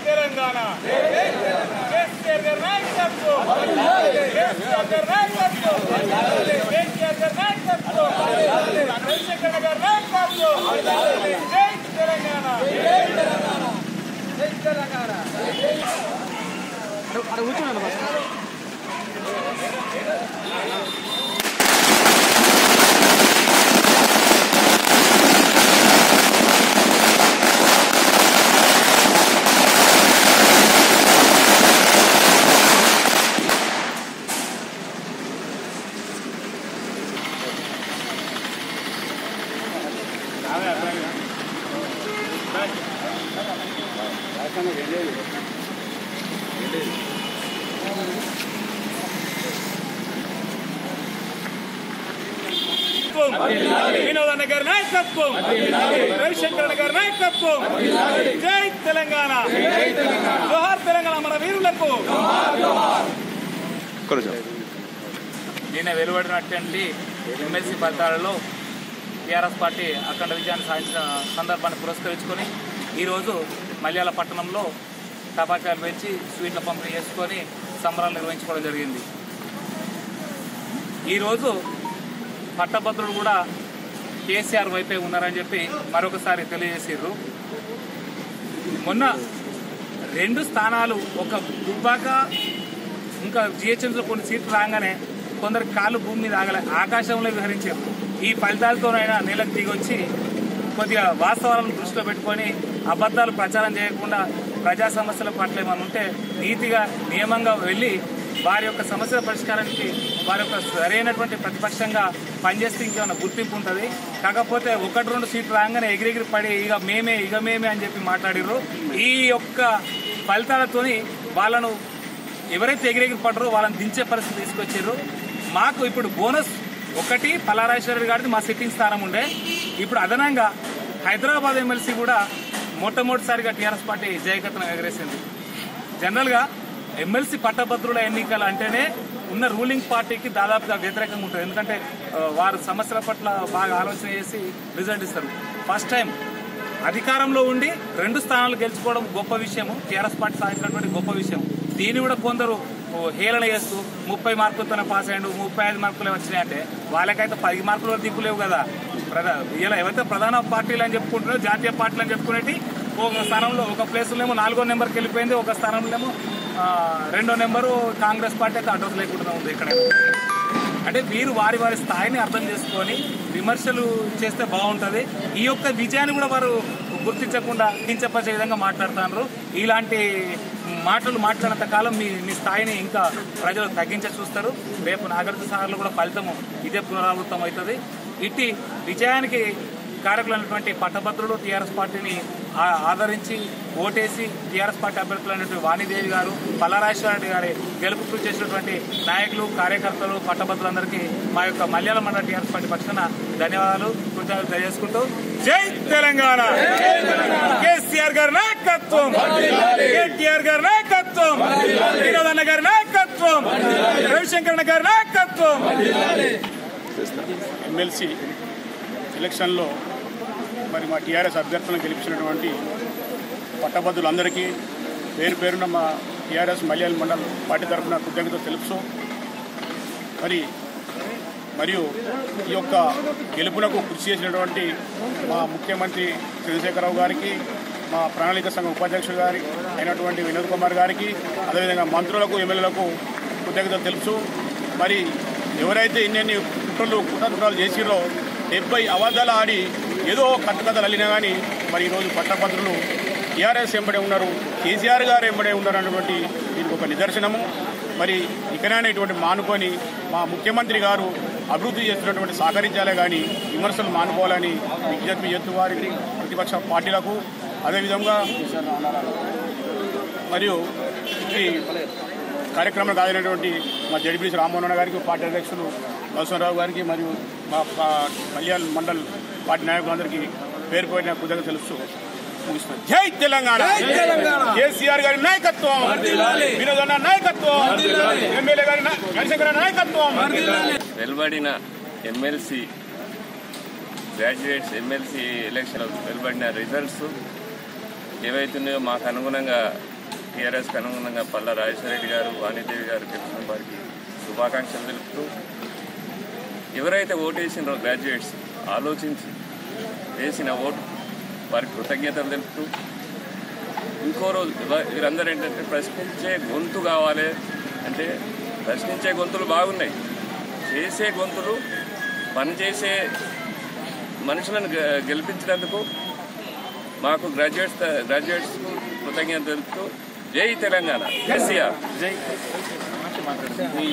తెలంగాణ కేసీఆర్ గారి నాయకత్వం కేసీఆర్ గారి నాయకత్వం కేసీఆర్ గారి నాయకత్వం చంద్రశేఖర్ గారి నాయకత్వం జై తెలంగాణ వినోదన్న గారి నాయకత్వం రవిశంకరణ గారి నాయకత్వం జై తెలంగాణ జోహార్ తెలంగాణ మన వీరులకు నిన్న వెలువడినటువంటి ఎమ్మెల్సీ ఫలితాలలో టీఆర్ఎస్ పార్టీ అఖండ విజయాన్ని సాధించిన సందర్భాన్ని పురస్కరించుకొని ఈరోజు మల్యాల పట్టణంలో టపాకాయలు పెంచి స్వీట్ల పంపిణీ చేసుకొని సంబరాలు నిర్వహించుకోవడం జరిగింది ఈరోజు పట్టభద్రులు కూడా కేసీఆర్ వైపే ఉన్నారని చెప్పి మరొకసారి తెలియజేసారు మొన్న రెండు స్థానాలు ఒక దుబ్బాక ఇంకా జిహెచ్ఎంసీలో కొన్ని సీట్లు రాగానే కొందరు కాళ్ళు భూమి మీద ఆగలే ఆకాశంలో విహరించారు ఈ ఫలితాలతోనైనా నీళ్ళకి దిగొచ్చి కొద్దిగా వాస్తవాలను దృష్టిలో పెట్టుకొని అబద్ధాలు ప్రచారం చేయకుండా ప్రజా సమస్యల పట్ల ఏమైనా ఉంటే నీతిగా నియమంగా వెళ్ళి వారి యొక్క సమస్యల పరిష్కారానికి వారి యొక్క సరైనటువంటి ప్రతిపక్షంగా పనిచేస్తే ఇంకేమైనా గుర్తింపు ఉంటుంది కాకపోతే ఒకటి రెండు సీట్లు రాగానే ఎగిరెగిరి పడి ఇక మేమే ఇక మేమే అని చెప్పి మాట్లాడిర్రు ఈ యొక్క ఫలితాలతోని వాళ్ళను ఎవరైతే ఎగిరెగిరి పడరో వాళ్ళని దించే పరిస్థితి తీసుకొచ్చారు మాకు ఇప్పుడు బోనస్ ఒకటి పల్లారాజేశ్వర గారిది మా సిట్టింగ్ స్థానం ఉండే ఇప్పుడు అదనంగా హైదరాబాద్ ఎమ్మెల్సీ కూడా మొట్టమొదటిసారిగా టీఆర్ఎస్ పార్టీ జయకత్నం ఎగరేసింది జనరల్గా ఎమ్మెల్సీ పట్టభద్రుల ఎన్నికలు అంటేనే ఉన్న రూలింగ్ పార్టీకి దాదాపుగా వ్యతిరేకంగా ఉంటుంది ఎందుకంటే ఆ, వారు సమస్యల పట్ల బాగా ఆలోచన చేసి రిజల్ట్ ఇస్తారు ఫస్ట్ టైం అధికారంలో ఉండి రెండు స్థానాలు గెలుచుకోవడం గొప్ప విషయము టీఆర్ఎస్ పార్టీ సాధించినటువంటి గొప్ప విషయం దీన్ని కూడా కొందరు ఓ, హేళన చేస్తూ ముప్పై మార్కులతోనే పాస్ అయ్యాడు ముప్పై ఐదు మార్కులే వచ్చినాయంటే వాళ్ళకైతే పది మార్కులు కూడా దిక్కు లేవు కదా ప్రధా ఇలా ఎవరైతే ప్రధాన పార్టీలు అని చెప్పుకుంటున్నారో జాతీయ పార్టీలు అని చెప్పుకునేటి ఒక స్థానంలో ఒక ప్లేస్లోనేమో నాలుగో నెంబర్కి వెళ్ళిపోయింది ఒక స్థానంలోనేమో ఆ, రెండో నెంబరు కాంగ్రెస్ పార్టీ అయితే అడ్రస్ లేకుండా ఉంది ఇక్కడ అంటే వీరు వారి వారి స్థాయిని అర్థం చేసుకొని విమర్శలు చేస్తే బాగుంటుంది ఈ యొక్క విజయాన్ని కూడా వారు గుర్తించకుండా కించపరిచే విధంగా మాట్లాడుతున్నారు ఇలాంటి మాటలు మాట్లాడినంత కాలం మీ మీ స్థాయిని ఇంకా ప్రజలు తగ్గించే చూస్తారు రేపు నాగార్జున సాగర్లో కూడా ఫలితము ఇదే పునరావృతం అవుతుంది ఇట్టి విజయానికి కారకులైనటువంటి పట్టభద్రులు టీఆర్ఎస్ పార్టీని ఆ- ఆదరించి ఓటేసి టీఆర్ఎస్ పార్టీ అభ్యర్థులైనటువంటి వాణిదేవి గారు పల్లారాజేశ్వర రెడ్డి గారి గెలుపు కృషి చేసినటువంటి నాయకులు కార్యకర్తలు పట్టభద్రులందరికీ మా యొక్క మలయాళ మండల టీఆర్ఎస్ పార్టీ పక్షాన ధన్యవాదాలు కృతజ్ఞతలు తెలియజేసుకుంటూ జై తెలంగాణ కేసీఆర్ గారి నాయకత్వం కేటీఆర్ గారి నాయకత్వం వినోదన్న గారి నాయకత్వం రవిశంకరణ గారి నాయకత్వం ఎమ్మెల్సీ ఎలక్షన్లో మరి మా టీఆర్ఎస్ అభ్యర్థులను గెలిపించినటువంటి పట్టభద్రులందరికీ పేరు పేరున మా టీఆర్ఎస్ మలయాళ మండల్ పార్టీ తరఫున కృతజ్ఞత తెలుపుతూ మరి మరియు ఈ యొక్క గెలుపునకు కృషి చేసినటువంటి మా ముఖ్యమంత్రి చంద్రశేఖరరావు గారికి మా ప్రణాళిక సంఘం ఉపాధ్యక్షుడు గారి అయినటువంటి వినోద్ కుమార్ గారికి అదేవిధంగా మంత్రులకు ఎమ్మెల్యేలకు కృతజ్ఞతలు తెలుపుతూ మరి ఎవరైతే ఇన్ని కుట్రలు కుట్రలు చేసిరో డెబ్బై అబద్ధాలు ఆడి ఏదో కట్టుకథలు అల్లినా కానీ మరి ఈరోజు పట్టభద్రులు టీఆర్ఎస్ ఎంబడే ఉన్నారు కేసీఆర్ గారు ఎంబడే ఉన్నారు అన్నటువంటి దీనికి ఒక నిదర్శనము మరి ఇకనైనా ఇటువంటి మానుకొని మా ముఖ్యమంత్రి గారు అభివృద్ధి చేస్తున్నటువంటి సహకరించాలే కానీ విమర్శలు మానుకోవాలని విజ్ఞప్తి చేస్తూ వారి ప్రతిపక్ష పార్టీలకు అదేవిధంగా మరియు ఈ కార్యక్రమం కాదైనటువంటి మా జడిపిసి రామ్మోహన్ గారికి పార్టీ అధ్యక్షులు నరసింహరావు గారికి మరియు మా పా- మల్యాల్ మండల్ పార్టీ నాయకులందరికీ పేరు పోయిన కృతజ్ఞత తెలుస్తూ ముగిస్తున్నాను జై తెలంగాణ కేసీఆర్ గారి నాయకత్వం వినోదన్న నాయకత్వం ఎమ్మెల్యే గారి నా- హరిశంకర్ నాయకత్వం వెలువడిన ఎమ్మెల్సీ గ్రాడ్యుయేట్స్ ఎమ్మెల్సీ ఎలక్షన్ వెలువడిన రిజల్ట్స్ ఏవైతున్నాయో మాకు అనుగుణంగా టీఆర్ఎస్కి అనుగుణంగా పల్లా రాజేశ్వర రెడ్డి గారు వాణిదేవి గారు గెలిచిన వారికి శుభాకాంక్షలు తెలుపుతూ ఎవరైతే ఓటేసినారో గ్రాడ్యుయేట్స్ ఆలోచించి వేసిన ఓటు వారికి కృతజ్ఞతలు తెలుపుతూ ఇంకో రోజు ఇలా- వీరందరూ ఏంటంటే ప్రశ్నించే గొంతు కావాలి అంటే ప్రశ్నించే గొంతులు బాగున్నాయి చేసే గొంతులు పనిచేసే మనుషులను గె- గెలిపించినందుకు మాకు గ్రాడ్యుయేట్స్ గ్రాడ్యుయేట్స్ కృతజ్ఞత తెలుపుతూ జై తెలంగాణ కేసీఆర్